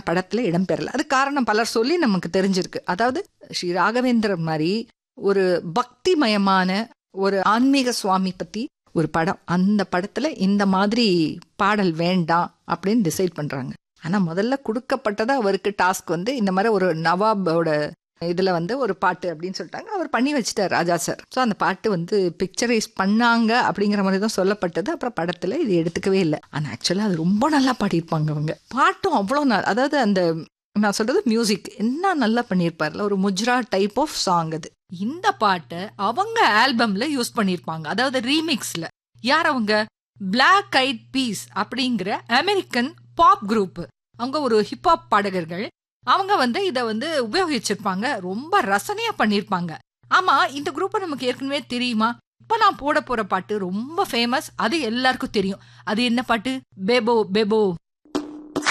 படத்துல இடம்பெறல அது காரணம் பலர் சொல்லி நமக்கு தெரிஞ்சிருக்கு அதாவது ஸ்ரீ ராகவேந்திரன் மாதிரி ஒரு பக்திமயமான ஒரு ஆன்மீக சுவாமி பத்தி ஒரு படம் அந்த படத்துல இந்த மாதிரி பாடல் வேண்டாம் அப்படின்னு டிசைட் பண்றாங்க ஆனா முதல்ல கொடுக்கப்பட்டது அவருக்கு டாஸ்க் வந்து இந்த மாதிரி ஒரு நவாபோட இதுல வந்து ஒரு பாட்டு அப்படின்னு சொல்லிட்டாங்க அவர் பண்ணி வச்சிட்டார் ராஜா சார் ஸோ அந்த பாட்டு வந்து பிக்சரைஸ் பண்ணாங்க அப்படிங்கிற மாதிரி தான் சொல்லப்பட்டது அப்புறம் படத்துல இது எடுத்துக்கவே இல்லை ஆனா ஆக்சுவலா அது ரொம்ப நல்லா பாடியிருப்பாங்க அவங்க பாட்டும் அவ்வளோ நல் அதாவது அந்த நான் சொல்றது மியூசிக் என்ன நல்லா பண்ணியிருப்பார்ல ஒரு முஜ்ரா டைப் ஆஃப் சாங் அது இந்த பாட்டை அவங்க ஆல்பம்ல யூஸ் பண்ணியிருப்பாங்க அதாவது ரீமிக்ஸ்ல யார் அவங்க பிளாக் ஐட் பீஸ் அப்படிங்கிற அமெரிக்கன் பாப் குரூப் அவங்க ஒரு ஹிப்ஹாப் பாடகர்கள் அவங்க வந்து இதை வந்து உபயோகிச்சிருப்பாங்க ரொம்ப ரசனையா பண்ணியிருப்பாங்க ஆமா இந்த குரூப்பை நமக்கு ஏற்கனவே தெரியுமா இப்ப நான் போட போற பாட்டு ரொம்ப ஃபேமஸ் அது எல்லாருக்கும் தெரியும் அது என்ன பாட்டு பேபோ பேபோ